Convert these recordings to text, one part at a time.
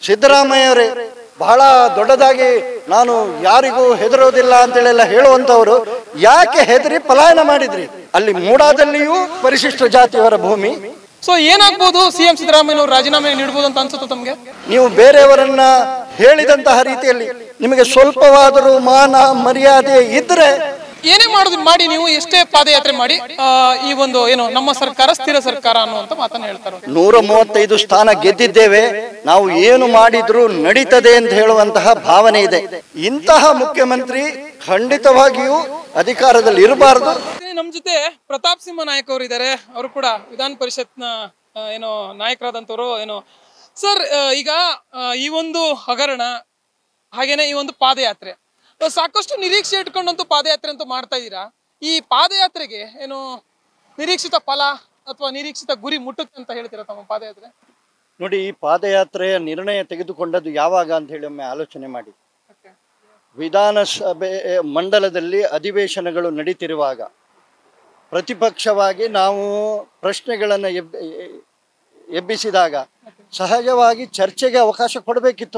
ಸಿದ್ದರಾಮಯ್ಯವರೇ ಬಹಳ ದೊಡ್ಡದಾಗಿ ನಾನು ಯಾರಿಗೂ ಹೆದರೋದಿಲ್ಲ ಅಂತೇಳೆಲ್ಲ ಹೇಳುವಂತವರು ಯಾಕೆ ಹೆದರಿ ಪಲಾಯನ ಮಾಡಿದ್ರಿ ಅಲ್ಲಿ ಮೂಡಾದಲ್ಲಿಯೂ ಪರಿಶಿಷ್ಟ ಜಾತಿಯವರ ಭೂಮಿ ಸೊ ಏನಾಗ್ಬೋದು ಸಿಎಂ ಸಿದ್ದರಾಮಯ್ಯನವರು ರಾಜೀನಾಮೆ ನೀಡಬಹುದು ಅಂತ ಅನ್ಸುತ್ತೆ ತಮ್ಗೆ ನೀವು ಬೇರೆಯವರನ್ನ ಹೇಳಿದಂತಹ ರೀತಿಯಲ್ಲಿ ನಿಮಗೆ ಸ್ವಲ್ಪವಾದರೂ ಮಾನ ಮರ್ಯಾದೆ ಇದ್ರೆ ಏನೇ ಮಾಡುದು ಮಾಡಿ ನೀವು ಎಷ್ಟೇ ಪಾದಯಾತ್ರೆ ಮಾಡಿ ಆ, ಈ ಒಂದು ಏನು ನಮ್ಮ ಸರ್ಕಾರ ಸ್ಥಿರ ಸರ್ಕಾರ ಅನ್ನುವಂತ ಮಾತನ್ನ ಹೇಳ್ತಾರೆ ನೂರ ಮೂವತ್ತೈದು ಸ್ಥಾನ ಗೆದ್ದಿದ್ದೇವೆ ನಾವು ಏನು ಮಾಡಿದ್ರೂ ನಡೀತದೆ ಅಂತ ಹೇಳುವಂತಹ ಭಾವನೆ ಇದೆ ಇಂತಹ ಮುಖ್ಯಮಂತ್ರಿ ಖಂಡಿತವಾಗಿಯೂ ಅಧಿಕಾರದಲ್ಲಿ ಇರಬಾರದು ನಮ್ಮ ಜೊತೆ ಪ್ರತಾಪ್ ಸಿಂಹ ನಾಯಕ್ ಅವರು ಇದ್ದಾರೆ ಅವರು ಕೂಡ ವಿಧಾನ ಪರಿಷತ್ನ ಆ, ಏನು ನಾಯಕರಾದಂಥವ್ರು ಏನು ಸರ್ ಈಗ ಆ, ಈ ಒಂದು ಹಗರಣ ಹಾಗೇನೆ ಈ ಒಂದು ಪಾದಯಾತ್ರೆ ಆ, ಸಾಕಷ್ಟು ನಿರೀಕ್ಷೆ ಇಟ್ಕೊಂಡಂತೂ ಪಾದಯಾತ್ರೆ ಅಂತೂ ಮಾಡ್ತಾ ಇದ್ದೀರಾ ಈ ಪಾದಯಾತ್ರೆಗೆ ಏನು ನಿರೀಕ್ಷಿತ ಫಲ ಅಥವಾ ನಿರೀಕ್ಷಿತ ಗುರಿ ಮುಟ್ಟುತ್ತೆ ಅಂತ ಹೇಳ್ತೀರಾ ತಮ್ಮ ಪಾದಯಾತ್ರೆ ನೋಡಿ ಈ ಪಾದಯಾತ್ರೆಯ ನಿರ್ಣಯ ತೆಗೆದುಕೊಂಡದ್ದು ಯಾವಾಗ ಅಂತ ಹೇಳಿ ಒಮ್ಮೆ ಆಲೋಚನೆ ಮಾಡಿ ವಿಧಾನಸಭೆ ಮಂಡಲದಲ್ಲಿ ಅಧಿವೇಶನಗಳು ನಡೀತಿರುವಾಗ ಪ್ರತಿಪಕ್ಷವಾಗಿ ನಾವು ಪ್ರಶ್ನೆಗಳನ್ನು ಎಬ್ ಎಬ್ಬಿಸಿದಾಗ ಸಹಜವಾಗಿ ಚರ್ಚೆಗೆ ಅವಕಾಶ ಕೊಡಬೇಕಿತ್ತು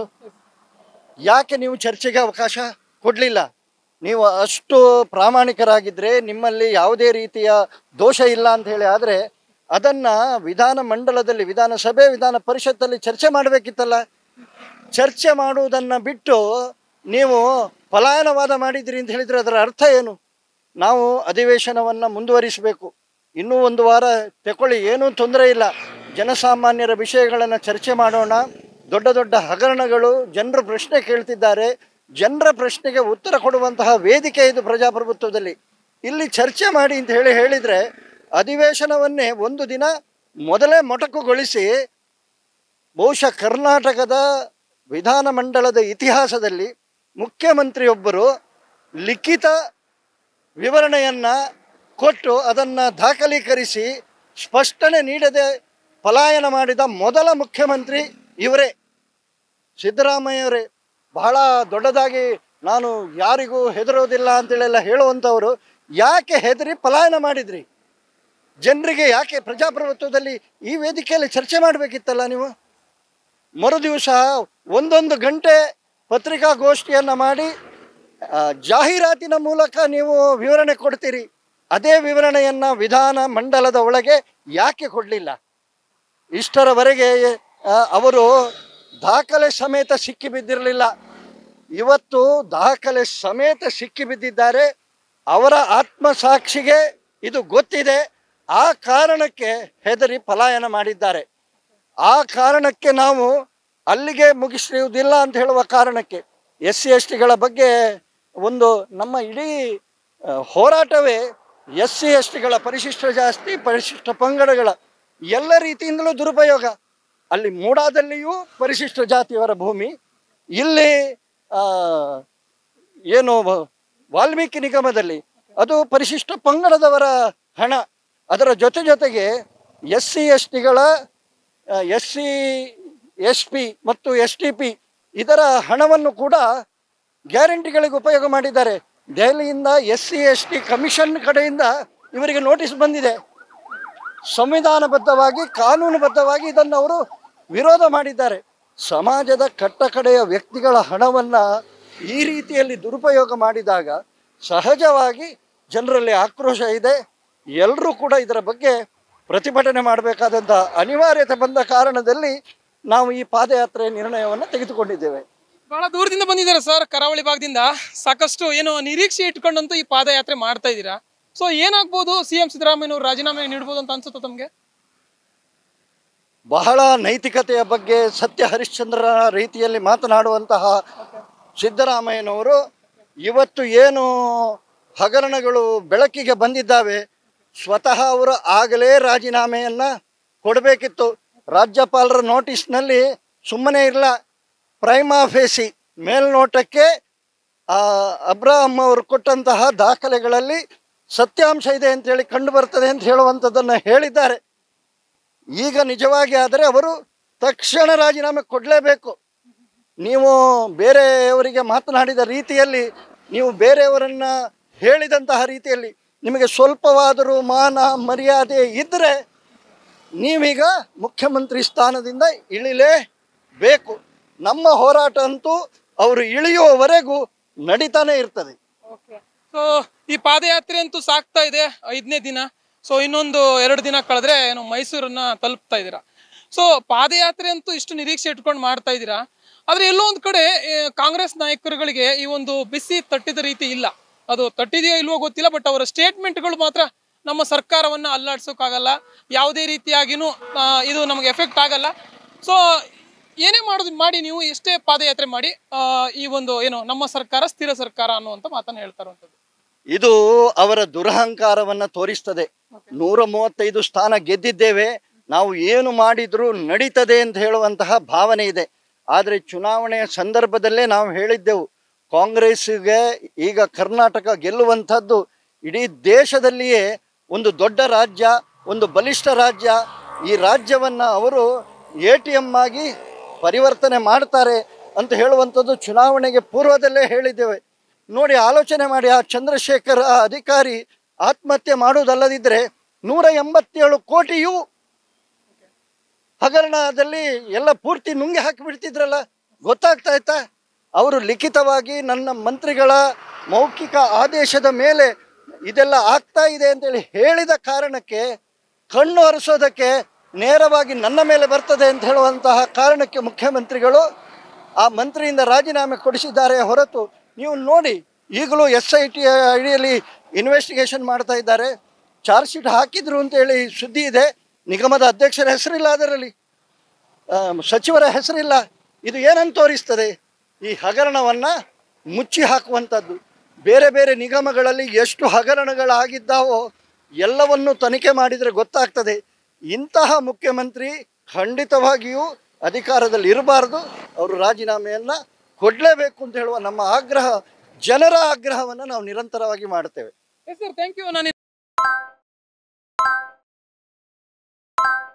ಯಾಕೆ ನೀವು ಚರ್ಚೆಗೆ ಅವಕಾಶ ಕೊಡಲಿಲ್ಲ ನೀವು ಅಷ್ಟು ಪ್ರಾಮಾಣಿಕರಾಗಿದ್ದರೆ ನಿಮ್ಮಲ್ಲಿ ಯಾವುದೇ ರೀತಿಯ ದೋಷ ಇಲ್ಲ ಅಂತ ಹೇಳಿ ಆದರೆ ಅದನ್ನು ವಿಧಾನ ಮಂಡಲದಲ್ಲಿ ವಿಧಾನಸಭೆ ವಿಧಾನ ಪರಿಷತ್ತಲ್ಲಿ ಚರ್ಚೆ ಮಾಡಬೇಕಿತ್ತಲ್ಲ ಚರ್ಚೆ ಮಾಡುವುದನ್ನು ಬಿಟ್ಟು ನೀವು ಪಲಾಯನವಾದ ಮಾಡಿದ್ರಿ ಅಂತ ಹೇಳಿದರೆ ಅದರ ಅರ್ಥ ಏನು ನಾವು ಅಧಿವೇಶನವನ್ನು ಮುಂದುವರಿಸಬೇಕು ಇನ್ನೂ ಒಂದು ವಾರ ತಗೊಳ್ಳಿ ಏನೂ ತೊಂದರೆ ಇಲ್ಲ ಜನಸಾಮಾನ್ಯರ ವಿಷಯಗಳನ್ನು ಚರ್ಚೆ ಮಾಡೋಣ ದೊಡ್ಡ ದೊಡ್ಡ ಹಗರಣಗಳು ಜನರು ಪ್ರಶ್ನೆ ಕೇಳ್ತಿದ್ದಾರೆ ಜನರ ಪ್ರಶ್ನೆಗೆ ಉತ್ತರ ಕೊಡುವಂತಹ ವೇದಿಕೆ ಇದು ಪ್ರಜಾಪ್ರಭುತ್ವದಲ್ಲಿ ಇಲ್ಲಿ ಚರ್ಚೆ ಮಾಡಿ ಅಂತ ಹೇಳಿ ಹೇಳಿದರೆ ಅಧಿವೇಶನವನ್ನೇ ಒಂದು ದಿನ ಮೊದಲೇ ಮೊಟಕುಗೊಳಿಸಿ ಬಹುಶಃ ಕರ್ನಾಟಕದ ವಿಧಾನಮಂಡಲದ ಇತಿಹಾಸದಲ್ಲಿ ಮುಖ್ಯಮಂತ್ರಿಯೊಬ್ಬರು ಲಿಖಿತ ವಿವರಣೆಯನ್ನ ಕೊಟ್ಟು ಅದನ್ನು ದಾಖಲೀಕರಿಸಿ ಸ್ಪಷ್ಟನೆ ನೀಡದೆ ಪಲಾಯನ ಮಾಡಿದ ಮೊದಲ ಮುಖ್ಯಮಂತ್ರಿ ಇವರೇ ಸಿದ್ದರಾಮಯ್ಯವರೇ ಬಹಳ ದೊಡ್ಡದಾಗಿ ನಾನು ಯಾರಿಗೂ ಹೆದರೋದಿಲ್ಲ ಅಂತೇಳೆಲ್ಲ ಹೇಳುವಂಥವರು ಯಾಕೆ ಹೆದರಿ ಪಲಾಯನ ಮಾಡಿದ್ರಿ ಜನರಿಗೆ ಯಾಕೆ ಪ್ರಜಾಪ್ರಭುತ್ವದಲ್ಲಿ ಈ ವೇದಿಕೆಯಲ್ಲಿ ಚರ್ಚೆ ಮಾಡಬೇಕಿತ್ತಲ್ಲ ನೀವು ಮರುದಿವಸ ಒಂದೊಂದು ಗಂಟೆ ಪತ್ರಿಕಾಗೋಷ್ಠಿಯನ್ನು ಮಾಡಿ ಆ, ಜಾಹೀರಾತಿನ ಮೂಲಕ ನೀವು ವಿವರಣೆ ಕೊಡ್ತೀರಿ ಅದೇ ವಿವರಣೆಯನ್ನು ವಿಧಾನ ಮಂಡಲದ ಒಳಗೆ ಯಾಕೆ ಕೊಡಲಿಲ್ಲ ಇಷ್ಟರವರೆಗೆ ಆ, ಅವರು ದಾಖಲೆ ಸಮೇತ ಸಿಕ್ಕಿ ಬಿದ್ದಿರಲಿಲ್ಲ ಇವತ್ತು ದಾಖಲೆ ಸಮೇತ ಸಿಕ್ಕಿ ಬಿದ್ದಿದ್ದಾರೆ ಅವರ ಆತ್ಮಸಾಕ್ಷಿಗೆ ಇದು ಗೊತ್ತಿದೆ ಆ ಕಾರಣಕ್ಕೆ ಹೆದರಿ ಪಲಾಯನ ಮಾಡಿದ್ದಾರೆ ಆ ಕಾರಣಕ್ಕೆ ನಾವು ಅಲ್ಲಿಗೆ ಮುಗಿಸುವುದಿಲ್ಲ ಅಂತ ಹೇಳುವ ಕಾರಣಕ್ಕೆ ಎಸ್ ಸಿ ಎಸ್ ಟಿಗಳ ಬಗ್ಗೆ ಒಂದು ನಮ್ಮ ಇಡೀ ಆ, ಹೋರಾಟವೇ ಎಸ್ ಸಿ ಎಸ್ ಟಿಗಳ ಪರಿಶಿಷ್ಟ ಜಾಸ್ತಿ ಪರಿಶಿಷ್ಟ ಪಂಗಡಗಳ ಎಲ್ಲ ರೀತಿಯಿಂದಲೂ ದುರುಪಯೋಗ ಅಲ್ಲಿ ಮೂಡಾದಲ್ಲಿಯೂ ಪರಿಶಿಷ್ಟ ಜಾತಿಯವರ ಭೂಮಿ ಇಲ್ಲಿ ಆ, ಏನು ವ- ವಾಲ್ಮೀಕಿ ನಿಗಮದಲ್ಲಿ ಅದು ಪರಿಶಿಷ್ಟ ಪಂಗಡದವರ ಹಣ ಅದರ ಜೊತೆ ಜೊತೆಗೆ ಎಸ್ ಸಿ ಎಸ್ ಟಿಗಳ ಎಸ್ ಸಿ ಎಸ್ ಪಿ ಮತ್ತು ಎಸ್ ಟಿ ಪಿ ಇದರ ಹಣವನ್ನು ಕೂಡ ಗ್ಯಾರಂಟಿಗಳಿಗೆ ಉಪಯೋಗ ಮಾಡಿದ್ದಾರೆ ದೆಹಲಿಯಿಂದ S C S T commission ಕಡೆಯಿಂದ ಇವರಿಗೆ ನೋಟಿಸ್ ಬಂದಿದೆ ಸಂವಿಧಾನಬದ್ಧವಾಗಿ ಕಾನೂನುಬದ್ಧವಾಗಿ ಇದನ್ನು ಅವರು ವಿರೋಧ ಮಾಡಿದ್ದಾರೆ ಸಮಾಜದ ಕಟ್ಟಕಡೆಯ ವ್ಯಕ್ತಿಗಳ ಹಣವನ್ನು ಈ ರೀತಿಯಲ್ಲಿ ದುರುಪಯೋಗ ಮಾಡಿದಾಗ ಸಹಜವಾಗಿ ಜನರಲ್ಲಿ ಆಕ್ರೋಶ ಇದೆ ಎಲ್ಲರೂ ಕೂಡ ಇದರ ಬಗ್ಗೆ ಪ್ರತಿಭಟನೆ ಮಾಡಬೇಕಾದಂಥ ಅನಿವಾರ್ಯತೆ ಬಂದ ಕಾರಣದಲ್ಲಿ ನಾವು ಈ ಪಾದಯಾತ್ರೆ ನಿರ್ಣಯವನ್ನು ತೆಗೆದುಕೊಂಡಿದ್ದೇವೆ ಬಹಳ ದೂರದಿಂದ ಬಂದಿದ್ದಾರೆ ಸರ್ ಕರಾವಳಿ ಭಾಗದಿಂದ ಸಾಕಷ್ಟು ಏನು ನಿರೀಕ್ಷೆ ಇಟ್ಕೊಂಡಂತೂ ಈ ಪಾದಯಾತ್ರೆ ಮಾಡ್ತಾ ಇದ್ದೀರಾ ಸೊ ಏನಾಗ್ಬೋದು ಸಿಎಂ ಸಿದ್ದರಾಮಯ್ಯನವರು ರಾಜೀನಾಮೆ ನೀಡಬಹುದು ಅಂತ ಅನ್ಸುತ್ತೆ ತಮ್ಗೆ ಬಹಳ ನೈತಿಕತೆಯ ಬಗ್ಗೆ ಸತ್ಯ ಹರಿಶ್ಚಂದ್ರನ ರೀತಿಯಲ್ಲಿ ಮಾತನಾಡುವಂತಹ ಸಿದ್ದರಾಮಯ್ಯನವರು ಇವತ್ತು ಏನು ಹಗರಣಗಳು ಬೆಳಕಿಗೆ ಬಂದಿದ್ದಾವೆ ಸ್ವತಃ ಅವರು ಆಗಲೇ ರಾಜೀನಾಮೆಯನ್ನು ಕೊಡಬೇಕಿತ್ತು ರಾಜ್ಯಪಾಲರ ನೋಟಿಸ್ನಲ್ಲಿ ಸುಮ್ಮನೆ ಇಲ್ಲ ಪ್ರೈಮಾ ಫೇಸಿ ಮೇಲ್ನೋಟಕ್ಕೆ ಆ, ಅಬ್ರಾಹಂ ಅವರು ಕೊಟ್ಟಂತಹ ದಾಖಲೆಗಳಲ್ಲಿ ಸತ್ಯಾಂಶ ಇದೆ ಅಂತೇಳಿ ಕಂಡು ಬರ್ತದೆ ಅಂತ ಹೇಳುವಂಥದ್ದನ್ನು ಹೇಳಿದ್ದಾರೆ ಈಗ ನಿಜವಾಗಿ ಆದರೆ ಅವರು ತಕ್ಷಣ ರಾಜೀನಾಮೆ ಕೊಡಲೇಬೇಕು ನೀವು ಬೇರೆಯವರಿಗೆ ಮಾತನಾಡಿದ ರೀತಿಯಲ್ಲಿ ನೀವು ಬೇರೆಯವರನ್ನ ಹೇಳಿದಂತಹ ರೀತಿಯಲ್ಲಿ ನಿಮಗೆ ಸ್ವಲ್ಪವಾದರೂ ಮಾನ ಮರ್ಯಾದೆ ಇದ್ದರೆ ನೀವೀಗ ಮುಖ್ಯಮಂತ್ರಿ ಸ್ಥಾನದಿಂದ ಇಳಿಲೇಬೇಕು ನಮ್ಮ ಹೋರಾಟ ಅಂತೂ ಅವರು ಇಳಿಯುವವರೆಗೂ ನಡೀತಾನೆ ಇರ್ತದೆ ಸೊ ಈ ಪಾದಯಾತ್ರೆ ಅಂತೂ ಸಾಕ್ತಾ ಇದೆ ಐದನೇ ದಿನ ಸೊ ಇನ್ನೊಂದು ಎರಡು ದಿನ ಕಳೆದ್ರೆ ಏನು ಮೈಸೂರನ್ನ ತಲುಪ್ತಾ ಇದ್ದೀರಾ ಸೊ ಪಾದಯಾತ್ರೆ ಅಂತೂ ಇಷ್ಟು ನಿರೀಕ್ಷೆ ಇಟ್ಕೊಂಡು ಮಾಡ್ತಾ ಇದ್ದೀರಾ ಆದ್ರೆ ಎಲ್ಲೋ ಒಂದ್ ಕಡೆ ಏ, ಕಾಂಗ್ರೆಸ್ ನಾಯಕರುಗಳಿಗೆ ಈ ಒಂದು ಬಿಸಿ ತಟ್ಟಿದ ರೀತಿ ಇಲ್ಲ ಅದು ತಟ್ಟಿದೆಯೋ ಇಲ್ವೋ ಗೊತ್ತಿಲ್ಲ ಬಟ್ ಅವರ ಸ್ಟೇಟ್ಮೆಂಟ್ಗಳು ಮಾತ್ರ ನಮ್ಮ ಸರ್ಕಾರವನ್ನ ಅಲ್ಲಾಡ್ಸೋಕ್ಕಾಗಲ್ಲ ಯಾವುದೇ ರೀತಿಯಾಗಿನೂ ಆ, ಇದು ನಮಗೆ ಎಫೆಕ್ಟ್ ಆಗಲ್ಲ ಸೊ ಏನೇ ಮಾಡೋದು ಮಾಡಿ ನೀವು ಎಷ್ಟೇ ಪಾದಯಾತ್ರೆ ಮಾಡಿ ಆ, ಈ ಒಂದು ಏನು ನಮ್ಮ ಸರ್ಕಾರ ಸ್ಥಿರ ಸರ್ಕಾರ ಅನ್ನುವಂಥ ಮಾತನ್ನ ಹೇಳ್ತಾ ಇರುವಂಥದ್ದು ಇದು ಅವರ ದುರಹಂಕಾರವನ್ನ ತೋರಿಸ್ತದೆ ನೂರ ಮೂವತ್ತೈದು ಸ್ಥಾನ ಗೆದ್ದಿದ್ದೇವೆ ನಾವು ಏನು ಮಾಡಿದ್ರೂ ನಡೀತದೆ ಅಂತ ಹೇಳುವಂತಹ ಭಾವನೆ ಇದೆ ಆದರೆ ಚುನಾವಣೆಯ ಸಂದರ್ಭದಲ್ಲೇ ನಾವು ಹೇಳಿದ್ದೆವು ಕಾಂಗ್ರೆಸ್ಗೆ ಈಗ ಕರ್ನಾಟಕ ಗೆಲ್ಲುವಂಥದ್ದು ಇಡೀ ದೇಶದಲ್ಲಿಯೇ ಒಂದು ದೊಡ್ಡ ರಾಜ್ಯ ಒಂದು ಬಲಿಷ್ಠ ರಾಜ್ಯ ಈ ರಾಜ್ಯವನ್ನ ಅವರು ಎ ಟಿ ಎಂ ಆಗಿ ಪರಿವರ್ತನೆ ಮಾಡ್ತಾರೆ ಅಂತ ಹೇಳುವಂಥದ್ದು ಚುನಾವಣೆಗೆ ಪೂರ್ವದಲ್ಲೇ ಹೇಳಿದ್ದೇವೆ ನೋಡಿ ಆಲೋಚನೆ ಮಾಡಿ ಆ ಚಂದ್ರಶೇಖರ್ ಆ ಅಧಿಕಾರಿ ಆತ್ಮಹತ್ಯೆ ಮಾಡುವುದಲ್ಲದಿದ್ರೆ ನೂರ ಎಂಬತ್ತೇಳು ಕೋಟಿಯು ಹಗರಣದಲ್ಲಿ ಎಲ್ಲ ಪೂರ್ತಿ ನುಂಗಿ ಹಾಕಿಬಿಡ್ತಿದ್ರಲ್ಲ ಗೊತ್ತಾಗ್ತಾ ಇತ್ತಾ ಅವರು ಲಿಖಿತವಾಗಿ ನನ್ನ ಮಂತ್ರಿಗಳ ಮೌಖಿಕ ಆದೇಶದ ಮೇಲೆ ಇದೆಲ್ಲ ಆಗ್ತಾ ಇದೆ ಅಂತೇಳಿ ಹೇಳಿದ ಕಾರಣಕ್ಕೆ ಕಣ್ಣು ಹರಿಸೋದಕ್ಕೆ ನೇರವಾಗಿ ನನ್ನ ಮೇಲೆ ಬರ್ತದೆ ಅಂತ ಹೇಳುವಂತಹ ಕಾರಣಕ್ಕೆ ಮುಖ್ಯಮಂತ್ರಿಗಳು ಆ ಮಂತ್ರಿಯಿಂದ ರಾಜೀನಾಮೆ ಕೊಡಿಸಿದ್ದಾರೆ ಹೊರತು ನೀವು ನೋಡಿ ಈಗಲೂ ಎಸ್ ಐ ಟಿ ಅಡಿಯಲ್ಲಿ ಇನ್ವೆಸ್ಟಿಗೇಷನ್ ಮಾಡ್ತಾ ಇದ್ದಾರೆ ಚಾರ್ಜ್ ಶೀಟ್ ಹಾಕಿದ್ರು ಅಂತೇಳಿ ಸುದ್ದಿ ಇದೆ ನಿಗಮದ ಅಧ್ಯಕ್ಷರ ಹೆಸರಿಲ್ಲ ಅದರಲ್ಲಿ ಆ, ಸಚಿವರ ಹೆಸರಿಲ್ಲ ಇದು ಏನಂತ ತೋರಿಸ್ತದೆ ಈ ಹಗರಣವನ್ನ ಮುಚ್ಚಿ ಹಾಕುವಂಥದ್ದು ಬೇರೆ ಬೇರೆ ನಿಗಮಗಳಲ್ಲಿ ಎಷ್ಟು ಹಗರಣಗಳಾಗಿದ್ದಾವೋ ಎಲ್ಲವನ್ನು ತನಿಖೆ ಮಾಡಿದರೆ ಗೊತ್ತಾಗ್ತದೆ ಇಂತಹ ಮುಖ್ಯಮಂತ್ರಿ ಖಂಡಿತವಾಗಿಯೂ ಅಧಿಕಾರದಲ್ಲಿ ಇರಬಾರ್ದು ಅವರು ರಾಜೀನಾಮೆಯನ್ನ ಕೊಡಲೇಬೇಕು ಅಂತ ಹೇಳುವ ನಮ್ಮ ಆಗ್ರಹ ಜನರ ಆಗ್ರಹವನ್ನು ನಾವು ನಿರಂತರವಾಗಿ ಮಾಡ್ತೇವೆ ಎಸ್ ಸರ್ ಥ್ಯಾಂಕ್ ಯು ನಾನು